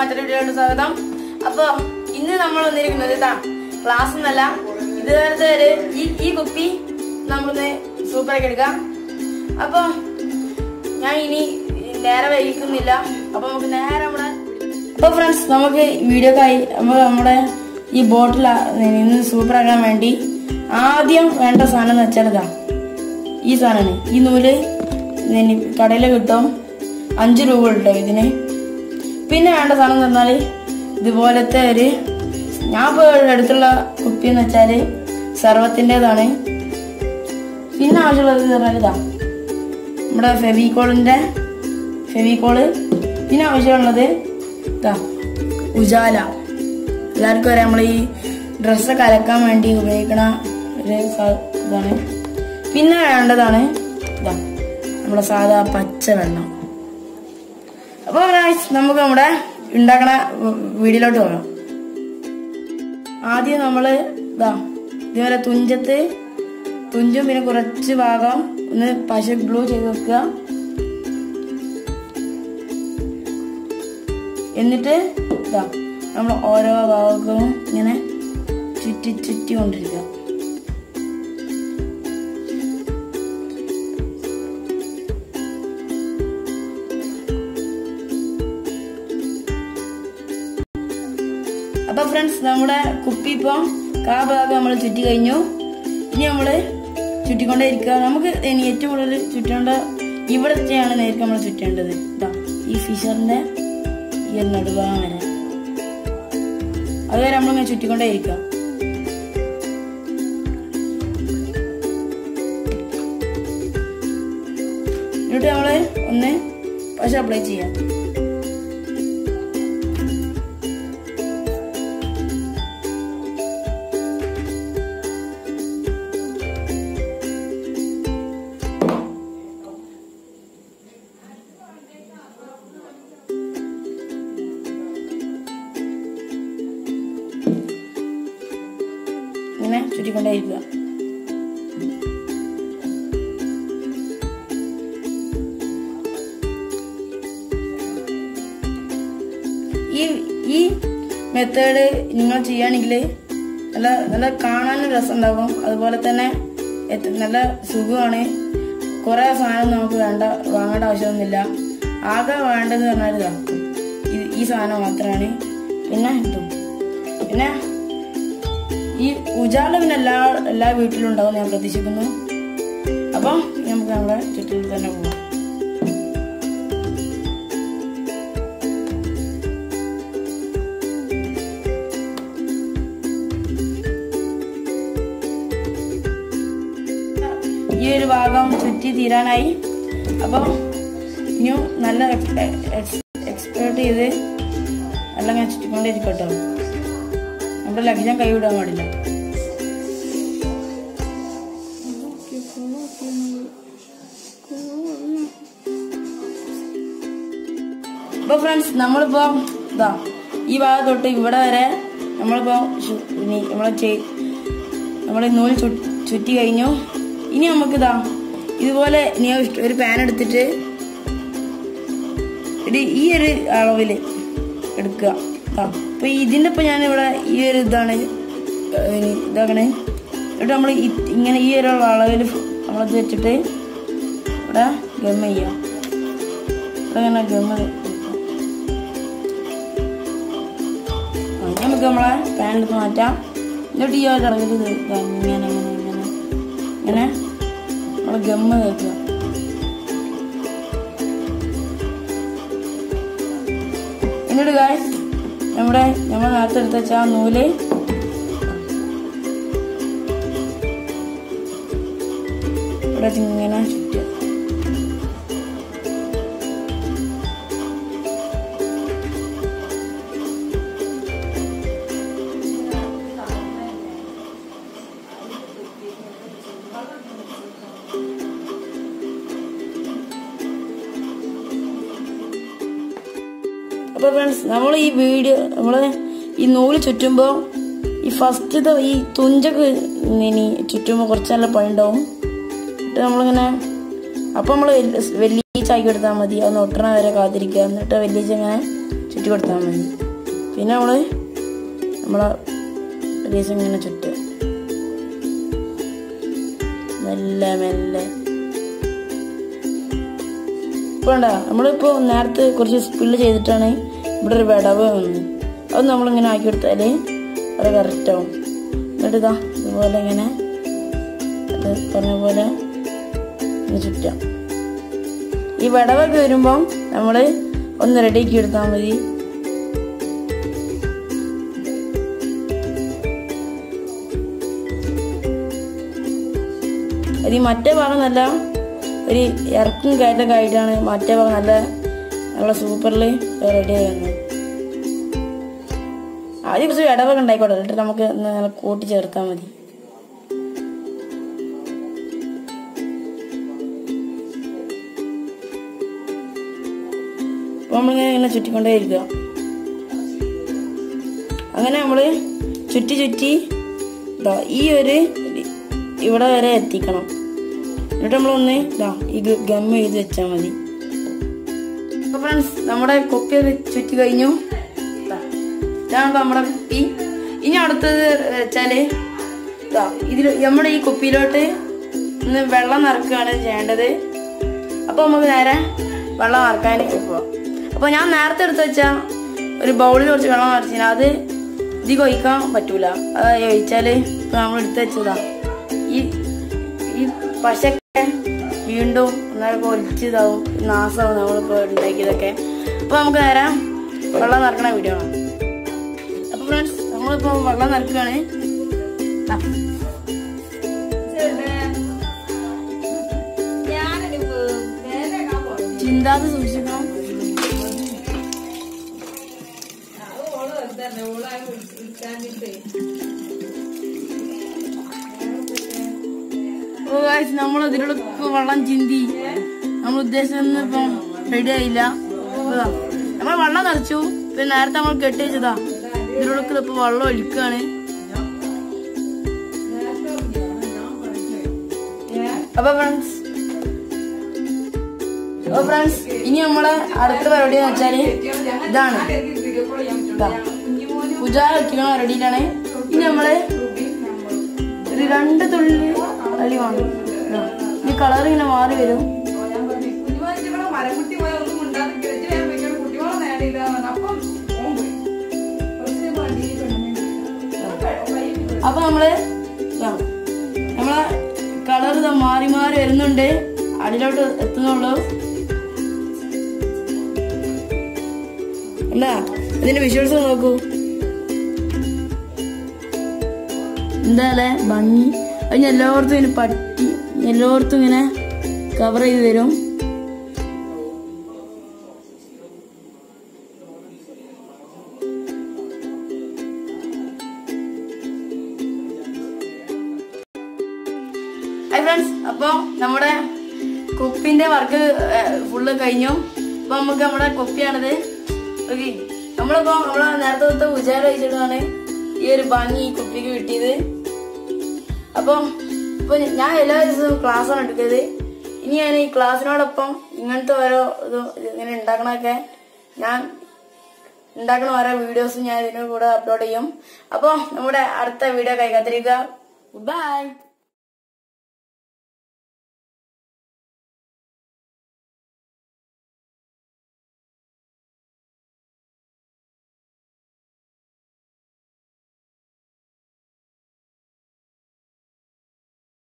മറ്റൊരു വീഡിയോയിലോട്ട് സ്വാഗതം അപ്പൊ ഇന്ന് നമ്മൾ വന്നിരിക്കുന്നത് ഇതാ ക്ലാസ് എന്നല്ല ഇതുപോലത്തെ ഒരു ഈ ഈ കുപ്പി നമുക്കൊന്ന് സൂപ്പറാക്കി എടുക്കാം അപ്പൊ ഞാൻ ഇനി നേരെ വൈകുന്നില്ല അപ്പൊ നമുക്ക് നേരെ നമ്മുടെ അപ്പൊ ഫ്രണ്ട്സ് നമുക്ക് വീഡിയോക്കായി നമ്മൾ നമ്മുടെ ഈ ബോട്ടിൽ ഇന്ന് സൂപ്പറാക്കാൻ വേണ്ടി ആദ്യം വേണ്ട സാധനം എന്ന് വെച്ചാൽ ഇതാ ഈ സാധനമാണ് ഈ നൂല് ഇനി കടയിൽ കിട്ടും അഞ്ച് രൂപ കിട്ടും ഇതിന് പിന്നെ വേണ്ട സാധനം എന്ന് പറഞ്ഞാൽ ഇതുപോലത്തെ ഒരു ഞാൻ ഇപ്പോൾ എടുത്തുള്ള കുപ്പി എന്ന് വെച്ചാൽ സർവത്തിൻ്റെതാണ് പിന്നെ ആവശ്യമുള്ളത് എന്ന് പറഞ്ഞാൽ ഇതാ നമ്മുടെ ഫെവിക്കോളിൻ്റെ ഫെവിക്കോള് പിന്നെ ആവശ്യമുള്ളത് ഇതാ ഉജാല എല്ലാവർക്കും അറിയാം നമ്മൾ ഈ ഡ്രസ്സൊക്കെ അലക്കാൻ വേണ്ടി ഉപയോഗിക്കണ ഒരു സ- ഇതാണ് പിന്നെ വേണ്ടതാണ് ഇതാ നമ്മുടെ സാധാ പച്ച വെള്ളം അപ്പോൾ guys, നമുക്ക് നമ്മുടെ ഉണ്ടാക്കണ വീഡിയോയിലോട്ട് പോകാം ആദ്യം നമ്മൾ ഇതാ ഇതുപോലെ തുഞ്ചത്ത് തുഞ്ചും പിന്നെ കുറച്ച് ഭാഗം ഒന്ന് പശ ഗ്ലൂ ചെയ്ത് വെക്കുക എന്നിട്ട് ഇതാ നമ്മൾ ഓരോ ഭാഗവും ഇങ്ങനെ ചുറ്റി ചുറ്റി കൊണ്ടിരിക്കുക അപ്പൊ ഫ്രണ്ട്സ് നമ്മുടെ കുപ്പി ഇപ്പം കാ ഭാഗം നമ്മൾ ചുറ്റി കഴിഞ്ഞു ഇനി നമ്മള് ചുറ്റിക്കൊണ്ടേ ഇരിക്കുക നമുക്ക് ഇനി ഏറ്റവും കൂടുതൽ ചുറ്റേണ്ട ഇവിടത്തെയാണ് നേരിട്ട് നമ്മൾ ചുറ്റേണ്ടത് ഇതാ ഈ ഫിഷറിന്റെ ഈ ഒരു നടുഭാഗം വരെ അതുവരെ നമ്മളിങ്ങനെ ചുറ്റിക്കൊണ്ടേ ഇരിക്കുക എന്നിട്ട് നമ്മള് ഒന്ന് പശ അപ്ലൈ ചെയ്യാം ഇങ്ങനെ ചുറ്റിക്കൊണ്ടേയിരിക്കുക ഈ ഈ മെത്തേഡ് നിങ്ങൾ ചെയ്യുകയാണെങ്കിൽ നല്ല നല്ല കാണാനും രസം ഉണ്ടാകും അതുപോലെ തന്നെ എത്ര- നല്ല സുഖമാണ് കുറേ സാധനം നമുക്ക് വേണ്ട വാങ്ങേണ്ട ആവശ്യമൊന്നുമില്ല ആകെ വേണ്ടത് പറഞ്ഞാൽ ഇതാ ഇത് ഈ സാധനം മാത്രമാണ് പിന്നെ ഇതും പിന്നെ ഈ ഉജാല പിന്നെ എല്ലാ എല്ലാ വീട്ടിലും ഉണ്ടാവും ഞാൻ പ്രതീക്ഷിക്കുന്നു അപ്പം നമുക്ക് നമ്മുടെ ചുറ്റിൽ തന്നെ പോകാം ഈ ഒരു ഭാഗം ചുറ്റി തീരാനായി അപ്പം ഇനിയും നല്ല എക്സ്പേർട്ട് ചെയ്ത് എല്ലാം ഞാൻ ചുറ്റിക്കൊണ്ടിരിക്കട്ടോ നമ്മുടെ ലഗ്നം കൈവിടാൻ പാടില്ല അപ്പൊ ഫ്രണ്ട്സ് നമ്മളിപ്പോ ഇതാ ഈ ഭാഗം തൊട്ട് ഇവിടെ വരെ നമ്മളിപ്പോ ശു- ഇനി നമ്മളെ ചെയ് നമ്മളെ നൂല് ചു- ചുറ്റി കഴിഞ്ഞു ഇനി നമുക്കിതാ ഇതുപോലെ ഇനി ഇഷ്ട- ഒരു പാൻ എടുത്തിട്ട് ഒരു ഈ ഒരു അളവില് എടുക്കുക ആ അപ്പൊ ഇതിന്റെ ഇപ്പൊ ഞാൻ ഇവിടെ ഈ ഒരു ഇതാണ് ഏഹ് ഇതാക്കണേ എന്നിട്ട് നമ്മൾ ഇങ്ങനെ ഈ ഒരു അളവിൽ നമ്മളത് വെച്ചിട്ട് ഇവിടെ ഗമ്മ ചെയ്യാം ഇവിടെ ഇങ്ങനെ ഗമ്മ നമുക്ക് നമ്മളെ പാനിലേക്ക് മാറ്റാം എന്നിട്ട് ഈ ഒരു അളവിൽ ഇത് ഇതാ ഇങ്ങനെ ഇങ്ങനെ ഇങ്ങനെ ഇങ്ങനെ നമ്മൾ ഗമ്മ തേക്കുക എന്നിട്ട് ഗായ്സ് നമ്മുടെ നമ്മൾ നേരത്തെ എടുത്ത് വെച്ച ആ നൂല് ഇവിടെ ഇങ്ങനെ ചുറ്റുക അപ്പൊ ഫ്രണ്ട്സ് നമ്മൾ ഈ വീഡിയോ നമ്മള് ഈ നൂല് ചുറ്റുമ്പോ ഈ ഫസ്റ്റത്തെ ഈ തുഞ്ചൊക്കെ ഇനി ചുറ്റുമ്പോ കുറച്ച് നല്ല പണി ഉണ്ടാവും എന്നിട്ട് നമ്മളിങ്ങനെ അപ്പൊ നമ്മള് വലിയ ചാക്കി എടുത്താൽ മതി അത് ഒട്ടണ വരെ കാത്തിരിക്കുക എന്നിട്ട് വലിയ ഇങ്ങനെ ചുറ്റി കൊടുത്താൽ മതി പിന്നെ നമ്മള് നമ്മളെ ലേസ് ഇങ്ങനെ ചുറ്റുക മെല്ലെ മെല്ലെ ഇപ്പോൾ ഉണ്ടാ നമ്മളിപ്പോൾ നേരത്തെ കുറച്ച് സ്പില്ല് ചെയ്തിട്ടാണ് ഇവിടെ ഒരു വിടവ് വന്നത് അത് നമ്മളിങ്ങനെ ആക്കി കൊടുത്താൽ അത് കറക്റ്റ് ആവും എന്നിട്ട് ഇതാ ഇതുപോലെ ഇങ്ങനെ അത് പറഞ്ഞ പോലെ ഒന്ന് ചുറ്റാം ഈ വിടവൊക്കെ വരുമ്പം നമ്മൾ ഒന്ന് റെഡിയാക്കി എടുത്താൽ മതി അത് ഈ മറ്റേ ഭാഗം നല്ല ഒരു ഇറക്കും കയറ്റൊക്കെ ആയിട്ടാണ് മറ്റേ ഭാഗം നല്ല നല്ല സൂപ്പറിൽ റെഡി ആയി വന്നത് ആദ്യം കുറച്ച് ഇടവൊക്കെ ഉണ്ടായിക്കോട്ടെ എന്നിട്ട് നമുക്ക് ഒന്ന് നല്ല കൂട്ടി ചേർത്താൽ മതി അപ്പൊ നമ്മളിങ്ങനെ ഇങ്ങനെ ചുറ്റിക്കൊണ്ടേ ഇരിക്കുക അങ്ങനെ നമ്മള് ചുറ്റി ചുറ്റി ദാ ഈ ഒരു ഇവിടെ വരെ എത്തിക്കണം എന്നിട്ട് നമ്മളൊന്ന് ഇതാ ഇത് ഗം ചെയ്ത് വെച്ചാൽ മതി അപ്പൊ ഫ്രണ്ട്സ് നമ്മുടെ കൊപ്പി അത് ചുറ്റി കഴിഞ്ഞു ദാ, ഇതാണ് നമ്മുടെ കുപ്പി ഇനി അടുത്തത് വെച്ചാല് ഇതാ ഇതിൽ നമ്മുടെ ഈ കുപ്പിയിലോട്ട് ഇന്ന് വെള്ളം നിറക്കുകയാണ് ചെയ്യേണ്ടത് അപ്പൊ നമുക്ക് നേരെ വെള്ളം നിറക്കാൻ പോവാം അപ്പൊ ഞാൻ നേരത്തെ എടുത്ത് വെച്ച ഒരു ബൗളിൽ കുറച്ച് വെള്ളം നിറച്ചിന് അത് ഇതിൽ ഒഴിക്കാൻ പറ്റൂല അത് ഒഴിച്ചാല് ഇപ്പൊ നമ്മൾ എടുത്ത് വെച്ചതാ ഈ ഈ പശക്കെ വീണ്ടും ഒന്നൊക്കെ ഒലിച്ചതാവും നാശമാവും നമ്മളിപ്പോ ഉണ്ടാക്കിയതൊക്കെ അപ്പൊ നമുക്ക് നേരെ വെള്ളം നിറക്കണ വീഡിയോ ആണ് അപ്പൊ ഫ്രണ്ട്സ് നമ്മളിപ്പോ വെള്ളം നിറക്കുകയാണ് ദാ. ചിന്താതെ സൂക്ഷിക്കണം ഓ ഗായ്സ് നമ്മൾ ഇതിലൂടെ വെള്ളം ചിന്തി നമ്മൾ ഉദ്ദേശിച്ചൊന്നും ഇപ്പം റെഡി ആയില്ല ഇതാ, നമ്മൾ വെള്ളം നിറച്ചു പിന്നെ നേരത്തെ നമ്മൾ കെട്ടി വെച്ചതാ ഇതിലൂടെ ഇപ്പൊ വെള്ളം ഒലിക്കാണ് അപ്പൊ ഫ്രണ്ട്സ് അപ്പൊ ഫ്രണ്ട്സ് ഇനി നമ്മളെ അടുത്ത പരിപാടി എന്ന് വെച്ചാല് ഇതാണ് ഇതാ. പൂജാര വെക്കുന്ന പരിപാടിയിലാണ് ഇനി നമ്മള് ഒരു രണ്ട് തുള്ളി അളി വേണം ഇതാ. ഈ കളർ ഇങ്ങനെ മാറി വരും മരക്കുട്ടി പോയ ഒന്നും ഉണ്ടാകും കുട്ടികളെ നേടിയില്ല അപ്പം ഓൻ പോയി കുറച്ച് വണ്ടിയിൽ അപ്പൊ നമ്മള് ഇതാ. നമ്മളെ കളർ ഇതാ മാറി മാറി വരുന്നുണ്ട് അടിയിലോട്ട് എത്തുന്നുള്ളൂ എന്താ ഇതിന്റെ വിഷ്വൽസ് നോക്കൂ എന്താ അല്ലേ ഭംഗി അതിന് എല്ലായിടത്തും ഇങ്ങനെ പറ്റി എല്ലായിടത്തും ഇങ്ങനെ കവർ ചെയ്ത് തരും ഹായ് ഫ്രണ്ട്സ് അപ്പൊ നമ്മുടെ കുപ്പിന്റെ വർക്ക് ഫുള്ള് കഴിഞ്ഞു അപ്പൊ നമുക്ക് നമ്മുടെ കുപ്പിയാണിത് ഓക്കെ നമ്മളിപ്പോ നമ്മളെ നേരത്തെ തൊട്ട് വിചാരം വെച്ചിട്ടാണ് ഈ ഒരു ഭംഗി ഈ കുപ്പിക്ക് കിട്ടിയത് അപ്പൊ ഇപ്പൊ ഞാൻ എല്ലാ ദിവസവും ക്ലാസ് ആണ് എടുക്കുന്നത് ഇനി ഞാൻ ഈ ക്ലാസ്സിനോടൊപ്പം ഇങ്ങനത്തെ ഓരോ ഇത് ഇങ്ങനെ ഉണ്ടാക്കണൊക്കെ ഞാൻ ഉണ്ടാക്കുന്ന ഓരോ വീഡിയോസ് ഞാൻ ഇതിന്റെ കൂടെ അപ്ലോഡ് ചെയ്യും അപ്പൊ നമ്മുടെ അടുത്ത വീഡിയോ കൈകാത്തിരിക്കുക ബൈ